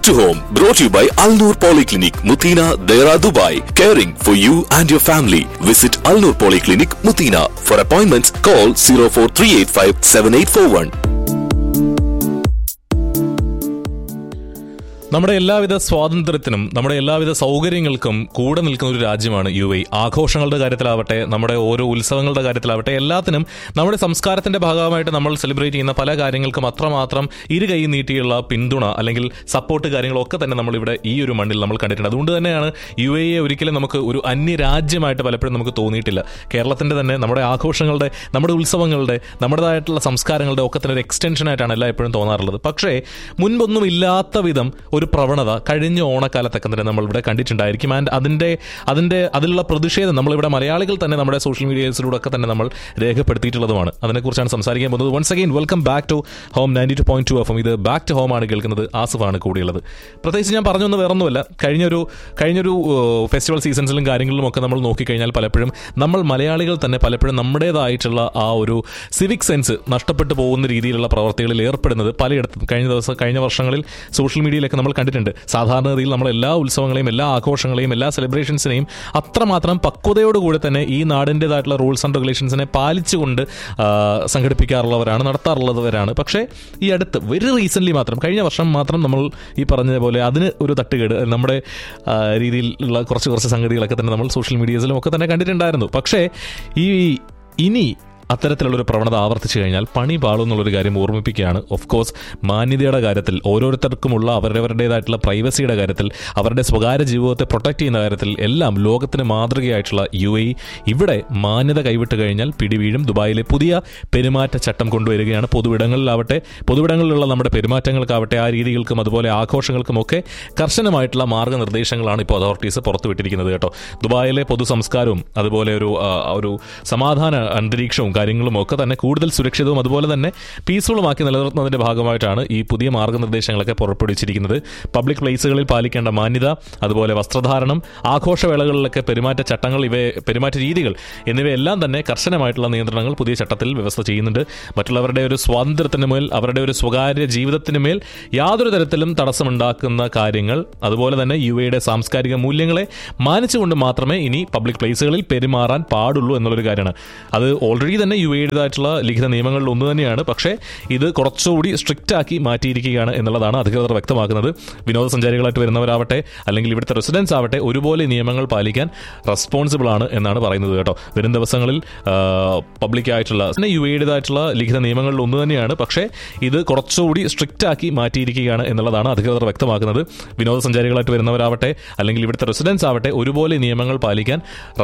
Back to home, brought to you by Al Noor Polyclinic, Mutina, Dera, Dubai. Caring for you and your family. Visit Al Noor Polyclinic, Mutina. For appointments, call 04385 7841. നമ്മുടെ എല്ലാവിധ സ്വാതന്ത്ര്യത്തിനും നമ്മുടെ എല്ലാവിധ സൗകര്യങ്ങൾക്കും കൂടെ നിൽക്കുന്ന ഒരു രാജ്യമാണ് U A ആഘോഷങ്ങളുടെ കാര്യത്തിലാവട്ടെ നമ്മുടെ ഓരോ ഉത്സവങ്ങളുടെ കാര്യത്തിലാവട്ടെ എല്ലാത്തിനും നമ്മുടെ സംസ്കാരത്തിന്റെ ഭാഗമായിട്ട് നമ്മൾ സെലിബ്രേറ്റ് ചെയ്യുന്ന പല കാര്യങ്ങൾക്കും അത്രമാത്രം ഇരു കൈ നീട്ടിയുള്ള പിന്തുണ അല്ലെങ്കിൽ സപ്പോർട്ട് കാര്യങ്ങളൊക്കെ തന്നെ നമ്മളിവിടെ ഈ ഒരു മണ്ണിൽ നമ്മൾ കണ്ടിട്ടുണ്ട് അതുകൊണ്ട് തന്നെയാണ് യു എ ഒരിക്കലും നമുക്ക് ഒരു അന്യ രാജ്യമായിട്ട് പലപ്പോഴും നമുക്ക് തോന്നിയിട്ടില്ല കേരളത്തിന്റെ തന്നെ നമ്മുടെ ആഘോഷങ്ങളുടെ നമ്മുടെ ഉത്സവങ്ങളുടെ നമ്മുടേതായിട്ടുള്ള സംസ്കാരങ്ങളുടെ ഒക്കെ തന്നെ ഒരു എക്സ്റ്റൻഷൻ ആയിട്ടാണ് എല്ലായ്പ്പോഴും തോന്നാറുള്ളത് പക്ഷേ മുൻപൊന്നും ഇല്ലാത്ത വിധം ഒരു പ്രവണത കഴിഞ്ഞ ഓണക്കാലത്തൊക്കെ തന്നെ നമ്മൾ ഇവിടെ കണ്ടിട്ടുണ്ടായിരിക്കും ആൻഡ് അതിന്റെ അതിന്റെ അതിലുള്ള പ്രതിഷേധം നമ്മളിവിടെ മലയാളികൾ തന്നെ നമ്മുടെ സോഷ്യൽ മീഡിയസിലൂടെ ഒക്കെ തന്നെ നമ്മൾ രേഖപ്പെടുത്തിയിട്ടുള്ളതുമാണ് അതിനെക്കുറിച്ചാണ് സംസാരിക്കാൻ പോകുന്നത് once again welcome back to home ninety two point two F ഇത് ബാക്ക് ടു ഹോം ആണ് കേൾക്കുന്നത് ആസിഫാണ് കൂടിയുള്ളത് പ്രത്യേകിച്ച് ഞാൻ പറഞ്ഞൊന്നും വേറൊന്നുമല്ല കഴിഞ്ഞൊരു കഴിഞ്ഞൊരു ഫെസ്റ്റിവൽ സീസൺസിലും കാര്യങ്ങളിലും ഒക്കെ നമ്മൾ നോക്കിക്കഴിഞ്ഞാൽ പലപ്പോഴും നമ്മൾ മലയാളികൾ തന്നെ പലപ്പോഴും നമ്മുടേതായിട്ടുള്ള ആ ഒരു സിവിക് സെൻസ് നഷ്ടപ്പെട്ടു പോകുന്ന രീതിയിലുള്ള പ്രവർത്തികളിൽ ഏർപ്പെടുന്നത് പലയിടത്തും കഴിഞ്ഞ ദിവസം കഴിഞ്ഞ വർഷങ്ങളിൽ സോഷ്യൽ മീഡിയയിലൊക്കെ നമ്മൾ കണ്ടിട്ടുണ്ട് സാധാരണഗതിയിൽ നമ്മൾ എല്ലാ ഉത്സവങ്ങളെയും എല്ലാ ആഘോഷങ്ങളെയും എല്ലാ സെലിബ്രേഷൻസിനെയും അത്രമാത്രം പക്വതയോടുകൂടി തന്നെ ഈ നാടിൻ്റെതായിട്ടുള്ള റൂൾസ് ആൻഡ് റെഗുലേഷൻസിനെ പാലിച്ചുകൊണ്ട് ആ, സംഘടിപ്പിക്കാറുള്ളവരാണ് നടത്താറുള്ളവരാണ് പക്ഷേ ഈ അടുത്ത് വെരി റീസെൻ്റ്ലി മാത്രം കഴിഞ്ഞ വർഷം മാത്രം നമ്മൾ ഈ പറഞ്ഞതുപോലെ അതിന് ഒരു തട്ടുകേട് നമ്മുടെ ആ, രീതിയിലുള്ള കുറച്ച് കുറച്ച് സംഗതികളൊക്കെ തന്നെ നമ്മൾ സോഷ്യൽ മീഡിയസിലും ഒക്കെ തന്നെ കണ്ടിട്ടുണ്ടായിരുന്നു പക്ഷേ ഈ ഇനി അത്തരത്തിലുള്ളൊരു പ്രവണത ആവർത്തിച്ചു കഴിഞ്ഞാൽ പണി പാളും എന്നുള്ളൊരു കാര്യം ഓർമ്മിപ്പിക്കുകയാണ് ഓഫ് കോഴ്സ് മാന്യതയുടെ കാര്യത്തിൽ ഓരോരുത്തർക്കുമുള്ള അവരവരുടേതായിട്ടുള്ള പ്രൈവസിയുടെ കാര്യത്തിൽ അവരുടെ സ്വകാര്യ ജീവിതത്തെ പ്രൊട്ടക്ട് ചെയ്യുന്ന കാര്യത്തിൽ എല്ലാം ലോകത്തിന് മാതൃകയായിട്ടുള്ള യു എ ഇവിടെ മാന്യത കൈവിട്ട് കഴിഞ്ഞാൽ പിടിവീഴും ദുബായിലെ പുതിയ പെരുമാറ്റച്ചട്ടം കൊണ്ടുവരികയാണ് പൊതുവിടങ്ങളിലാവട്ടെ പൊതുവിടങ്ങളിലുള്ള നമ്മുടെ പെരുമാറ്റങ്ങൾക്കാവട്ടെ ആ രീതികൾക്കും അതുപോലെ ആഘോഷങ്ങൾക്കും ഒക്കെ കർശനമായിട്ടുള്ള മാർഗ്ഗനിർദ്ദേശങ്ങളാണ് ഇപ്പോൾ അതോറിറ്റീസ് പുറത്തുവിട്ടിരിക്കുന്നത് കേട്ടോ ദുബായിലെ പൊതു സംസ്കാരവും അതുപോലെ ഒരു ആ, ഒരു സമാധാന അന്തരീക്ഷവും കാര്യങ്ങളും ഒക്കെ തന്നെ കൂടുതൽ സുരക്ഷിതവും അതുപോലെ തന്നെ പീസ്ഫുള്ളുമാക്കി നിലനിർത്തുന്നതിന്റെ ഭാഗമായിട്ടാണ് ഈ പുതിയ മാർഗ്ഗനിർദ്ദേശങ്ങളൊക്കെ പുറപ്പെടുവിച്ചിരിക്കുന്നത് പബ്ലിക് പ്ലേസുകളിൽ പാലിക്കേണ്ട മാന്യത അതുപോലെ വസ്ത്രധാരണം ആഘോഷവേളകളിലൊക്കെ പെരുമാറ്റ ചട്ടങ്ങൾ ഇവ പെരുമാറ്റ രീതികൾ എന്നിവയെല്ലാം തന്നെ കർശനമായിട്ടുള്ള നിയന്ത്രണങ്ങൾ പുതിയ ചട്ടത്തിൽ വ്യവസ്ഥ ചെയ്യുന്നുണ്ട് മറ്റുള്ളവരുടെ ഒരു സ്വാതന്ത്ര്യത്തിന് മേൽ അവരുടെ ഒരു സ്വകാര്യ ജീവിതത്തിന് മേൽ യാതൊരു തരത്തിലും തടസ്സമുണ്ടാക്കുന്ന കാര്യങ്ങൾ അതുപോലെ തന്നെ യു എയുടെ സാംസ്കാരിക മൂല്യങ്ങളെ മാനിച്ചുകൊണ്ട് മാത്രമേ ഇനി പബ്ലിക് പ്ലേസുകളിൽ പെരുമാറാൻ പാടുള്ളൂ എന്നുള്ളൊരു കാര്യമാണ് അത് ഓൾറെഡി തന്നെ യു എയുടേതായിട്ടുള്ള ലിഖിത നിയമങ്ങളിൽ ഒന്ന് തന്നെയാണ് പക്ഷേ ഇത് കുറച്ചുകൂടി സ്ട്രിക്റ്റ് ആക്കി മാറ്റിയിരിക്കുകയാണ് എന്നുള്ളതാണ് അധികൃതർ വ്യക്തമാക്കുന്നത് വിനോദസഞ്ചാരികളായിട്ട് വരുന്നവരാവട്ടെ അല്ലെങ്കിൽ ഇവിടുത്തെ റെസിഡൻസ് ആവട്ടെ ഒരുപോലെ നിയമങ്ങൾ പാലിക്കാൻ റെസ്പോൺസിബിൾ ആണ് എന്നാണ് പറയുന്നത് കേട്ടോ വരും ദിവസങ്ങളിൽ പബ്ലിക് ആയിട്ടുള്ള പിന്നെ യു എയുടേതായിട്ടുള്ള ലിഖിത നിയമങ്ങളിൽ ഒന്ന് തന്നെയാണ് പക്ഷേ ഇത് കുറച്ചുകൂടി സ്ട്രിക്റ്റ് ആക്കി മാറ്റിയിരിക്കുകയാണ് എന്നുള്ളതാണ് അധികൃതർ വ്യക്തമാക്കുന്നത് വിനോദസഞ്ചാരികളായിട്ട് വരുന്നവരാവട്ടെ അല്ലെങ്കിൽ ഇവിടുത്തെ റെസിഡൻസ് ആവട്ടെ ഒരുപോലെ നിയമങ്ങൾ പാലിക്കാൻ